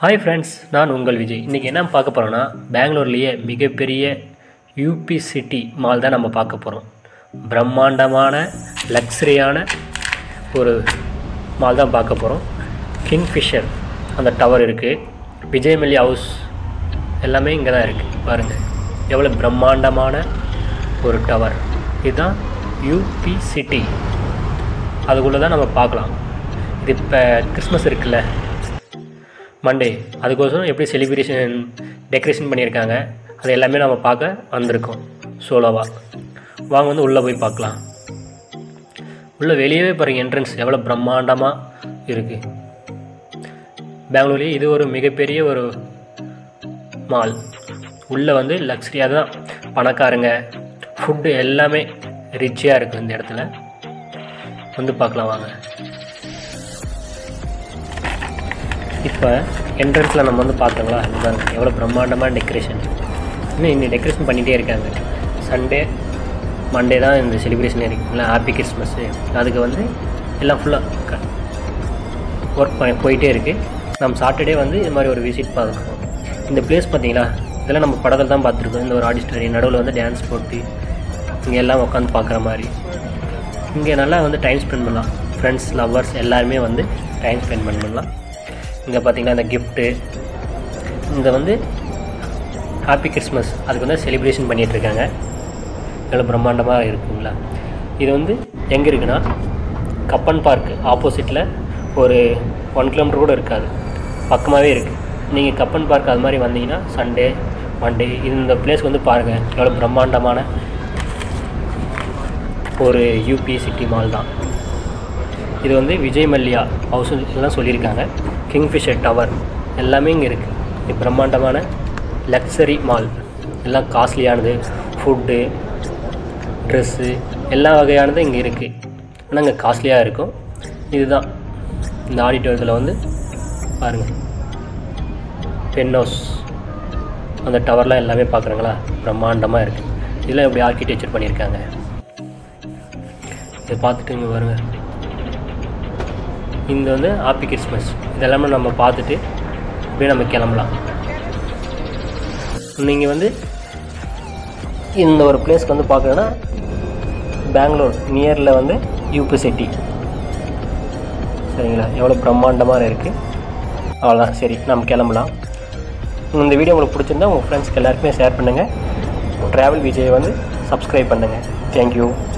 hi friends நான் உங்கள் விஜய் இன்றைக்கி என்ன பார்க்க போகிறோன்னா பெங்களூர்லேயே மிகப்பெரிய யூபி சிட்டி மால் தான் நம்ம பார்க்க போகிறோம் பிரம்மாண்டமான லக்ஸரியான ஒரு மால் தான் பார்க்க போகிறோம் கிங்ஃபிஷர் அந்த டவர் இருக்குது விஜயமல்லி ஹவுஸ் எல்லாமே இங்கே தான் இருக்குது பாருங்கள் எவ்வளோ பிரம்மாண்டமான ஒரு டவர் இதுதான் யூபி சிட்டி அதுக்குள்ளே தான் நம்ம பார்க்கலாம் இது இப்போ கிறிஸ்மஸ் இருக்குல்ல மண்டே அதுக்கோசரம் எப்படி செலிப்ரேஷன் டெக்கரேஷன் பண்ணியிருக்காங்க அது எல்லாமே நம்ம பார்க்க வந்திருக்கோம் சோலோவாக வாங்க வந்து உள்ளே போய் பார்க்கலாம் உள்ளே வெளியவே பாருங்கள் என்ட்ரன்ஸ் எவ்வளோ பிரம்மாண்டமாக இருக்குது பெங்களூர்லேயே இது ஒரு மிகப்பெரிய ஒரு மால் உள்ளே வந்து லக்ஸரியாக தான் பணக்காரங்க ஃபுட்டு எல்லாமே ரிச்சியாக இருக்குது இந்த இடத்துல வந்து பார்க்கலாம் வாங்க இப்போ என்ட்ரன்ஸில் நம்ம வந்து பார்த்தோங்களா இதுதான் எவ்வளோ பிரம்மாண்டமான டெக்கரேஷன் இன்னும் இன்னும் டெக்கரேஷன் பண்ணிகிட்டே இருக்காங்க சண்டே மண்டே தான் இந்த செலிப்ரேஷன் இருக்குங்களா ஹாப்பி கிறிஸ்மஸ்ஸு அதுக்கு வந்து எல்லாம் ஃபுல்லாக ஒர்க் பண்ணி போயிட்டே இருக்குது நம்ம சாட்டர்டே வந்து இது மாதிரி ஒரு விசிட் பார்க்குறோம் இந்த பிளேஸ் பார்த்தீங்களா இதெல்லாம் நம்ம படத்தில் தான் பார்த்துருக்கோம் இந்த ஒரு ஆடிஸ்டோரியம் நடுவில் வந்து டான்ஸ் போட்டு இங்கே எல்லாம் உட்காந்து பார்க்குற மாதிரி இங்கே நல்லா வந்து டைம் ஸ்பெண்ட் பண்ணலாம் ஃப்ரெண்ட்ஸ் லவ்வர்ஸ் எல்லாருமே வந்து டைம் ஸ்பெண்ட் பண்ணலாம் இங்கே பார்த்தீங்கன்னா இந்த கிஃப்ட்டு இங்கே வந்து ஹாப்பி கிறிஸ்மஸ் அதுக்கு வந்து செலிப்ரேஷன் பண்ணிகிட்ருக்காங்க எவ்வளோ பிரம்மாண்டமாக இருக்குங்களா இது வந்து எங்கே இருக்குன்னா கப்பன் பார்க் ஆப்போசிட்டில் ஒரு ஒன் கிலோமீட்டர் கூட இருக்காது பக்கமாகவே இருக்குது நீங்கள் கப்பன் பார்க் அது மாதிரி வந்தீங்கன்னா சண்டே மண்டே இந்த பிளேஸ்க்கு வந்து பாருங்கள் எவ்வளோ பிரம்மாண்டமான ஒரு யூபி சிட்டி மால் தான் இது வந்து விஜய் மல்லியா ஹவுஸ் எல்லாம் சொல்லியிருக்காங்க கிங்ஃபிஷர் டவர் எல்லாமே இங்கே இருக்குது இது பிரம்மாண்டமான லக்ஸரி மால் எல்லாம் காஸ்ட்லியானது ஃபுட்டு ட்ரெஸ்ஸு எல்லா வகையானது இங்கே இருக்குது ஆனால் இங்கே காஸ்ட்லியாக இருக்கும் இதுதான் இந்த ஆடிட்டோரியத்தில் வந்து பாருங்கள் பென் ஹவுஸ் அந்த டவர்லாம் எல்லாமே பார்க்குறாங்களா பிரம்மாண்டமாக இருக்குது இதெல்லாம் எப்படி ஆர்கிடெக்சர் பண்ணியிருக்காங்க இதை பார்த்துட்டு இங்கே வருங்க இந்த வந்து ஹாப்பி கிறிஸ்மஸ் இதெல்லாமே நம்ம பார்த்துட்டு அப்படியே நம்ம கிளம்பலாம் நீங்கள் வந்து இந்த ஒரு பிளேஸ்க்கு வந்து பார்க்கணுன்னா பெங்களூர் நியரில் வந்து யூபி சிட்டி சரிங்களா எவ்வளோ பிரம்மாண்டமாக இருக்குது அவ்வளோதான் சரி நம்ம கிளம்பலாம் இந்த வீடியோ உங்களுக்கு பிடிச்சிருந்தா உங்கள் ஃப்ரெண்ட்ஸ்க்கு எல்லாருக்குமே ஷேர் பண்ணுங்கள் ட்ராவல் விஜய் வந்து சப்ஸ்கிரைப் பண்ணுங்கள் தேங்க்யூ